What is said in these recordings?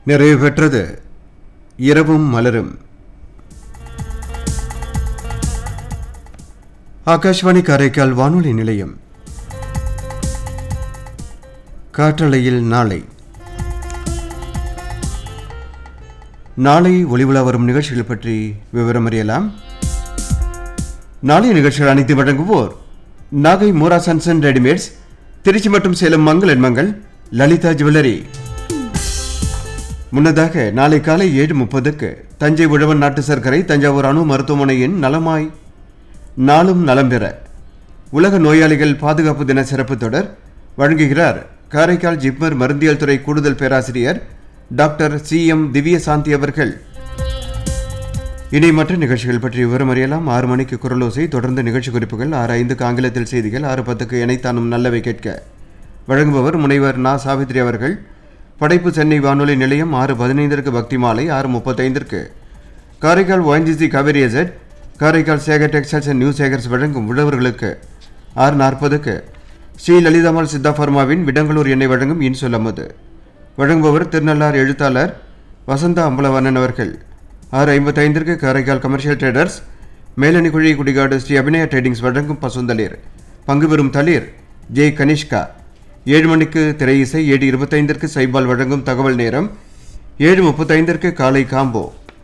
நிறைவு பெற்றது இரவும் மலரும் ஆகாஷ்வாணி காரைக்கால் வானொலி நிலையம் காற்றலையில் நாளை நாளை ஒளிவுலா வரும் நிகழ்ச்சிகள் பற்றி விவரம் அறியலாம் நாளைய நிகழ்ச்சிகள் அனைத்து வழங்குவோர் நாகை மூரா சன்சன் ரெடிமேட்ஸ் திருச்சி மற்றும் சேலம் மங்கள் மங்கள் லலிதா ஜுவல்லரி முன்னதாக நாளை காலை ஏழு முப்பதுக்கு தஞ்சை உழவன் நாட்டு சர்க்கரை தஞ்சாவூர் அணு மருத்துவமனையின் நலமாய் நாளும் நலம் பெற உலக நோயாளிகள் பாதுகாப்பு தின சிறப்பு தொடர் வழங்குகிறார் காரைக்கால் ஜிப்மர் மருந்தியல் துறை கூடுதல் பேராசிரியர் டாக்டர் சி எம் திவ்யசாந்தி அவர்கள் இனி மற்ற நிகழ்ச்சிகள் பற்றி விவரம் அறியலாம் ஆறு மணிக்கு குரலோசை தொடர்ந்து நிகழ்ச்சி குறிப்புகள் ஆறு ஐந்துக்கு ஆங்கிலத்தில் செய்திகள் ஆறு பத்துக்கு இணைத்தானும் நல்லவை கேட்க வழங்குபவர் முனைவர் நா சாவித்ரி அவர்கள் படைப்பு சென்னை வானொலி நிலையம் ஆறு பதினைந்திற்கு பக்தி மாலை ஆறு முப்பத்தைந்திற்கு Karaikal ONGC Cauvery asset Karaikal Sekar textiles and new Sekars வழங்கும் உழவர்களுக்கு ஆறு நாற்பதுக்கு ஸ்ரீ லலிதாமல் சித்தா ஃபர்மாவின் விடங்களூர் எண்ணெய் வழங்கும் இன்சொல் அம்மது வழங்குபவர் திருநள்ளார் எழுத்தாளர் வசந்தா அம்பலவண்ணன் அவர்கள் ஆறு ஐம்பத்தைந்திற்கு காரைக்கால் கமர்ஷியல் ட்ரேடர்ஸ் மேலணி குழி குடிகாடு ஸ்ரீ அபிநய ட்ரேடிங்ஸ் வழங்கும் பசுந்தளிர் பங்கு பெறும் தளிர் ஜே கனிஷ்கா ஏழு மணிக்கு திரை இசை ஏழு இருபத்தைந்திற்கு சைபால் வழங்கும் தகவல் நேரம் ஏழு முப்பத்தைந்திற்கு காலை காம்போ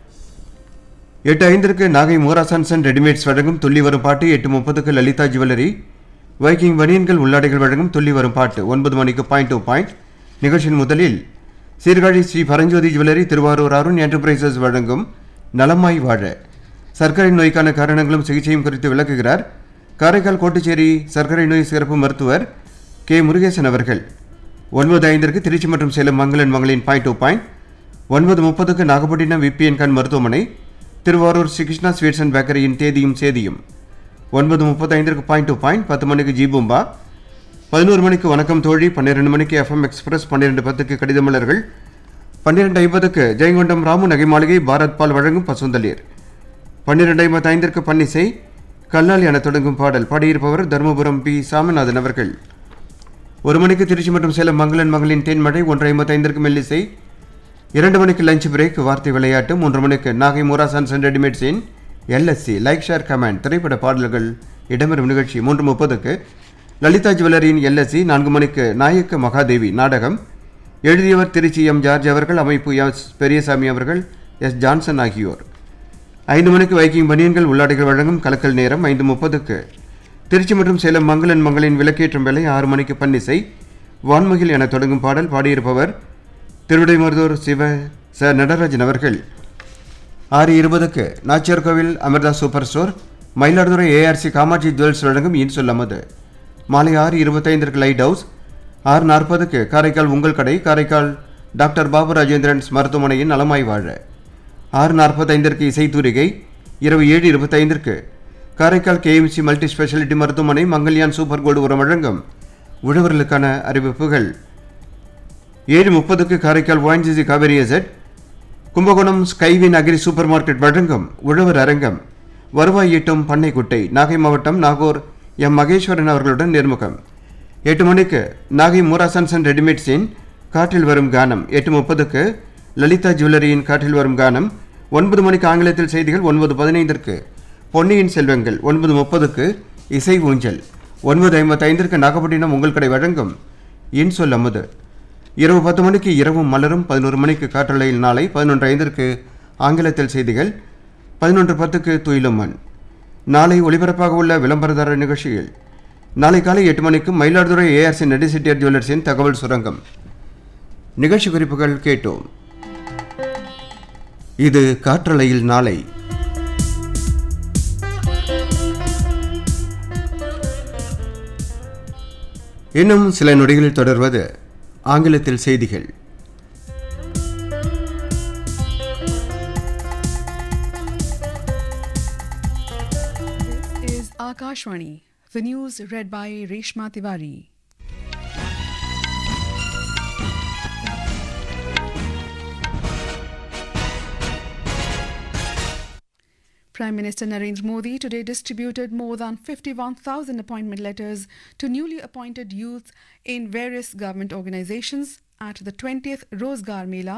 எட்டு ஐந்திற்கு நாகை மூரா சன்சன் ரெடிமேட்ஸ் வழங்கும் துள்ளி வரும் பாட்டு எட்டு முப்பதுக்கு லலிதா ஜுவல்லரி வைக்கிங் வணியன்கள் உள்ளாடைகள் வழங்கும் துள்ளி வரும் பாட்டு ஒன்பது மணிக்கு பாயிண்ட் டு பாயிண்ட் நிகழ்ச்சியின் முதலில் சீர்காழி ஸ்ரீ பரஞ்சோதி ஜுவல்லரி திருவாரூர் அருண் என்டர்பிரைசஸ் வழங்கும் நலமாய் வாழ சர்க்கரை நோய்க்கான காரணங்களும் சிகிச்சையும் குறித்து விளக்குகிறார் காரைக்கால் கோட்டுச்சேரி சர்க்கரை நோய் சிறப்பு மருத்துவர் கே முருகேசன் அவர்கள் ஒன்பது ஐந்திற்கு திருச்சி மற்றும் சேலம் மங்களன் மங்களின் பாயிண்ட் டு பாயிண்ட் ஒன்பது முப்பதுக்கு நாகப்பட்டினம் விபிஎன் கண் மருத்துவமனை திருவாரூர் ஸ்ரீ கிருஷ்ணா ஸ்வீட்ஸ் அண்ட் பேக்கரியின் தேதியும் சேதியும் ஒன்பது முப்பத்தைந்திற்கு பாயிண்ட் டு பாயிண்ட் பத்து மணிக்கு ஜீபூம்பா பதினோரு மணிக்கு வணக்கம் தோழி பன்னிரெண்டு மணிக்கு எஃப்எம் எக்ஸ்பிரஸ் பன்னிரெண்டு பத்துக்கு கடிதமலர்கள் பன்னிரெண்டு ஐம்பதுக்கு ஜெயங்கொண்டம் ராமு நகை மாளிகை பாரத் பால் வழங்கும் பசுந்தளிர் பன்னிரெண்டு ஐம்பத்தி ஐந்திற்கு பன்னிசை கல்லால் என தொடங்கும் பாடல் பாடியிருப்பவர் தருமபுரம் பி சாமிநாதன் அவர்கள் ஒரு மணிக்கு திருச்சி மற்றும் சேலம் மங்களன் மகளின் தேன்மழை ஒன்று ஐம்பத்தைந்திற்கு மெல்லிசை இரண்டு மணிக்கு லஞ்ச் பிரேக் வார்த்தை விளையாட்டு மூன்று மணிக்கு நாகை மூரா சன்ஸ் அண்ட் ரெடிமேட்ஸின் எல்எஸ்சி லைக் ஷேர் கமெண்ட் திரைப்பட பாடல்கள் இடம்பெறும் நிகழ்ச்சி மூன்று முப்பதுக்கு லலிதா ஜுவல்லரியின் எல்எஸ்சி நான்கு மணிக்கு நாயக்க மகாதேவி நாடகம் எழுதியவர் திருச்சி எம் ஜார்ஜ் அவர்கள் அமைப்பு எஸ் பெரியசாமி அவர்கள் எஸ் ஜான்சன் ஆகியோர் ஐந்து மணிக்கு வைக்கிங் பனியன்கள் உள்ளாடைகள் வழங்கும் கலக்கல் நேரம் ஐந்து முப்பதுக்கு திருச்சி மற்றும் சேலம் மங்களன் மங்களின் விளக்கேற்றும் வேலை ஆறு மணிக்கு பன்னிசை வான்மகில் என தொடங்கும் பாடல் பாடியிருப்பவர் திருவிடைமருதூர் சிவ ச நடராஜன் அவர்கள் ஆறு இருபதுக்கு Nachiyar Koil Amirtha super store Mayiladuthurai ARC Kamatchi jewels வழங்கும் இன்சொல் அமது மாலை ஆறு இருபத்தைந்திற்கு லைட் ஹவுஸ் ஆறு நாற்பதுக்கு காரைக்கால் உங்கள் கடை காரைக்கால் டாக்டர் பாபு ராஜேந்திரன்ஸ் மருத்துவமனையின் நலமாய் வாழ ஆறு நாற்பத்தைந்திற்கு இசைத்தூரிகை இரவு ஏழு இருபத்தைந்திற்கு காரைக்கால் கேஎம்சி மல்டி ஸ்பெஷாலிட்டி மருத்துவமனை மங்கல்யான் சூப்பர் கோல்டு உரம் வழங்கும் உழவர்களுக்கான அறிவிப்புகள் ஏழு முப்பதுக்கு Karaikal ONGC Cauvery asset Kumbakonam Skywin agri supermarket வழங்கும் உழவர் அரங்கம் வருவாய் ஈட்டும் பண்ணைக்குட்டை நாகை மாவட்டம் நாகூர் எம் மகேஸ்வரன் அவர்களுடன் நேர்முகம் எட்டு மணிக்கு நாகை மூராசன்சன் ரெடிமேட்ஸின் காற்றில் வரும் கானம் எட்டு முப்பதுக்கு லலிதா ஜுவல்லரியின் காற்றில் வரும் கானம் ஒன்பது மணிக்கு ஆங்கிலத்தில் செய்திகள் ஒன்பது பதினைந்திற்கு பொன்னியின் செல்வங்கள் ஒன்பது முப்பதுக்கு இசை ஊஞ்சல் ஒன்பது ஐம்பத்தைந்திற்கு நாகப்பட்டினம் உங்கள் கடை வழங்கும் இன்சொல் அமுது இரவு பத்து மணிக்கு இரவும் மலரும் பதினோரு மணிக்கு காற்றலையில் நாளை பதினொன்று ஐந்திற்கு ஆங்கிலத்தில் செய்திகள் பதினொன்று பத்துக்கு துயிலும் மண் நாளை ஒளிபரப்பாக உள்ள விளம்பரதாரர் நிகழ்ச்சியில் நாளை காலை எட்டு மணிக்கு மயிலாடுதுறை ஏஆர்சி நெடிசிட்டியர் ஜுவல்லர்ஸின் தகவல் சுரங்கம் நிகழ்ச்சி குறிப்புகள் கேட்டோம் இது காற்றலையில் நாளை இன்னும் சில நொடிகளில் தொடர்வது ஆங்கிலத்தில் செய்திகள் This is Akashwani. The news read by Reshma Tiwari. Prime Minister Narendra Modi today distributed more than 51,000 appointment letters to newly appointed youths in various government organizations at the 20th Rozgar Mela